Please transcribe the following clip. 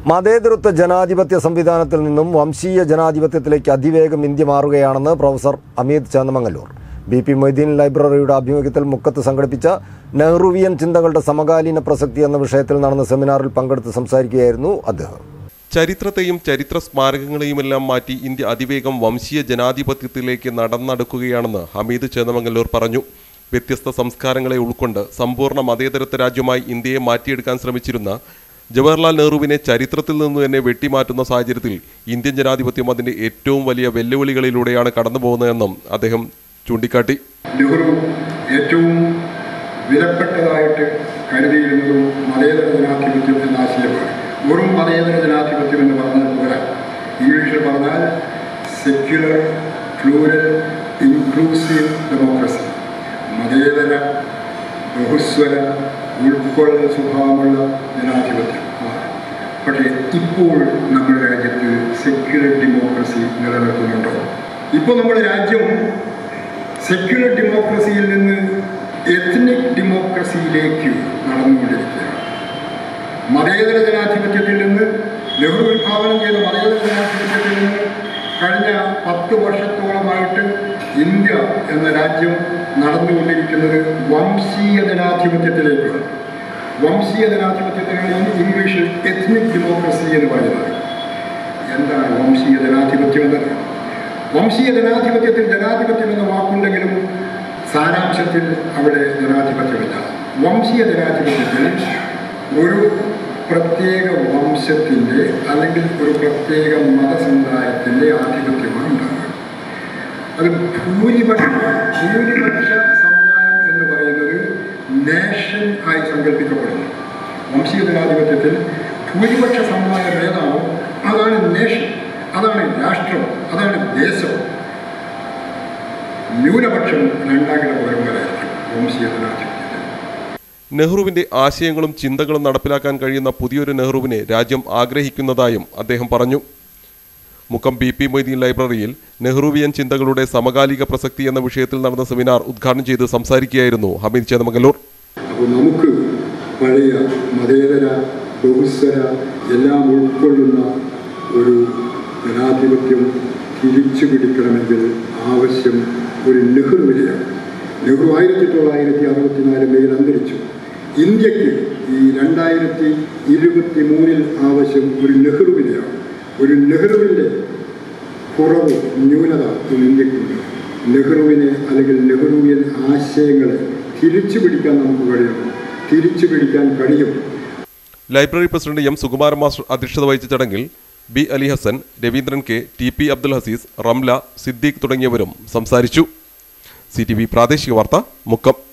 മതേതരത്വ ജനാധിപത്യ സംവിധാനത്തിൽ നിന്നും വംശീയ ജനാധിപത്യത്തിലേക്ക് അതിവേഗം ഇന്ത്യ മാറുകയാണെന്ന് professor Amit Chendamangallur B P Moideen ലൈബ്രറിയുടെ ആഭിമുഖ്യത്തിൽ മുക്കത്ത് സംഘടിപ്പിച്ച നെഹ്റുവിയൻ ചിന്തകളുടെ സമകാലീന പ്രസക്തി എന്ന വിഷയത്തിൽ നടന്ന സെമിനാറിൽ പങ്കെടുത്ത് സംസാരിക്കുകയായിരുന്നു അദ്ദേഹം ചരിത്രത്തെയും ചരിത്ര സ്മാരകങ്ങളെയുമെല്ലാം മാറ്റി ഇന്ത്യ അതിവേഗം വംശീയ ജനാധിപത്യത്തിലേക്ക് നടന്നടക്കുകയാണെന്ന് ഹമീദ് ചേന്നമംഗല്ലൂർ പറഞ്ഞു വ്യത്യസ്ത സംസ്കാരങ്ങളെ ഉൾക്കൊണ്ട് സമ്പൂർണ്ണ മതേതരത്വ രാജ്യമായി ഇന്ത്യയെ മാറ്റിയെടുക്കാൻ ശ്രമിച്ചിരുന്ന ജവഹർലാൽ നെഹ്റുവിനെ ചരിത്രത്തിൽ നിന്ന് തന്നെ വെട്ടിമാറ്റുന്ന സാഹചര്യത്തിൽ ഇന്ത്യൻ ജനാധിപത്യം അതിന്റെ ഏറ്റവും വലിയ വെല്ലുവിളികളിലൂടെയാണ് കടന്നുപോകുന്നതെന്നും അദ്ദേഹം ചൂണ്ടിക്കാട്ടി നെഹ്റു ഏറ്റവും വിലപ്പെട്ടതായിട്ട് കരുതിയിരുന്നതും മതേതര ജനാധിപത്യം എന്ന ആശയമാണ് വെറും മതേതര ജനാധിപത്യം എന്ന് പറഞ്ഞാൽ പോരാ ഇംഗ്ലീഷിൽ പറഞ്ഞാൽ സെക്യുലർ പ്ലൂരൽ ഇൻക്ലൂസീവ് ഡെമോക്രസി മതേതര ബഹുസ്വര ഉൾക്കൊള്ളൽ സ്വഭാവമുള്ള ജനാധിപത്യം ആണ്. പക്ഷേ ഇപ്പോൾ നമ്മുടെ രാജ്യത്ത് സെക്യുലർ ഡെമോക്രസി നിലനിൽക്കുന്നുണ്ടോ ഇപ്പോൾ നമ്മുടെ രാജ്യം സെക്യുലർ ഡെമോക്രസിയിൽ നിന്ന് എത്നിക് ഡെമോക്രസിയിലേക്ക് നടന്നുകൊണ്ടിരിക്കുകയാണ് മതേതര ജനാധിപത്യത്തിൽ നിന്ന് നെഹ്റു വിഭാവനം ചെയ്ത മതേതര ജനാധിപത്യത്തിൽ നിന്ന് കഴിഞ്ഞ പത്ത് വർഷത്തോളമായിട്ട് ഇന്ത്യ എന്ന രാജ്യം നടന്നുകൊണ്ടിരിക്കുന്നത് വംശീയ ജനാധിപത്യത്തിലേക്കാണ് വംശീയ ജനാധിപത്യത്തിനാണ് ഇംഗ്ലീഷിൽ എത്നിക് ഡെമോക്രസി എന്ന് പറയുന്നത് എന്താണ് വംശീയ ജനാധിപത്യം എന്നത് വംശീയ ജനാധിപത്യത്തിൽ ജനാധിപത്യം എന്ന വാക്കുണ്ടെങ്കിലും സാരാംശത്തിൽ അവിടെ ജനാധിപത്യമില്ല വംശീയ ജനാധിപത്യത്തിൽ ഒരു പ്രത്യേക വംശത്തിൻ്റെ അല്ലെങ്കിൽ ഒരു പ്രത്യേക മതസമുദായത്തിൻ്റെ ആധിപത്യമാണ് ഉണ്ടാകുക അത് ഭൂരിപക്ഷ ഭൂരിപക്ഷ സമുദായം എന്ന് പറയുന്നത് നേഷൻ ആയി സങ്കല്പിക്കപ്പെടുന്നു വംശീയ ജനാധിപത്യത്തിൽ ഭൂരിപക്ഷ സമുദായം ഏതാണോ അതാണ് നേഷൻ അതാണ് രാഷ്ട്രം അതാണ് ദേശം ന്യൂനപക്ഷം രണ്ടാം കിട പൗരന്മാരായിരിക്കും വംശീയ ജനാധിപത്യത്തിൽ നെഹ്റുവിന്റെ ആശയങ്ങളും ചിന്തകളും നടപ്പിലാക്കാൻ കഴിയുന്ന പുതിയൊരു നെഹ്റുവിനെ രാജ്യം ആഗ്രഹിക്കുന്നതായും അദ്ദേഹം പറഞ്ഞു മുക്കം ബി പി മൊയ്തീൻ ലൈബ്രറിയിൽ നെഹ്റുവിയൻ ചിന്തകളുടെ സമകാലിക പ്രസക്തി എന്ന വിഷയത്തിൽ നടന്ന സെമിനാർ ഉദ്ഘാടനം ചെയ്ത് സംസാരിക്കുകയായിരുന്നു ഹമീദ് ചേന്നമംഗലൂർ അപ്പോൾ നമുക്ക് പഴയ മതേതര ബഹുസ്വര എല്ലാം ഉൾക്കൊള്ളുന്ന ഒരു ജനാധിപത്യം തിരിച്ചു പിടിക്കണമെങ്കിൽ ആവശ്യം ഒരു നെഹ്റുവിനെയാണ് നെഹ്റു ആയിരത്തി തൊള്ളായിരത്തി അറുപത്തിനാല് മെയിൽ അന്തരിച്ചു ഇന്ത്യക്ക് ഈ രണ്ടായിരത്തി ഇരുപത്തി മൂന്നിൽ ആവശ്യം ഒരു നെഹ്റുവിനെയാണ് ഒരു നെഹ്റുവിൻ്റെ കുറവ് ന്യൂനത ഇന്ന് ഇന്ത്യക്കുണ്ട് നെഹ്റുവിനെ അല്ലെങ്കിൽ നെഹ്റുവിയൻ ആശയങ്ങളെ തിരിച്ചു പിടിക്കാൻ നമുക്ക് കഴിയും തിരിച്ചു പിടിക്കാൻ കഴിയും library president M Sukumaran master അധ്യക്ഷത വഹിച്ച ചടങ്ങിൽ B Ali Hasan Raveendran K T P Abdul Haseez Ramla Siddique തുടങ്ങിയവരും സംസാരിച്ചു സി ടി വി പ്രാദേശിക വാർത്ത മുക്കം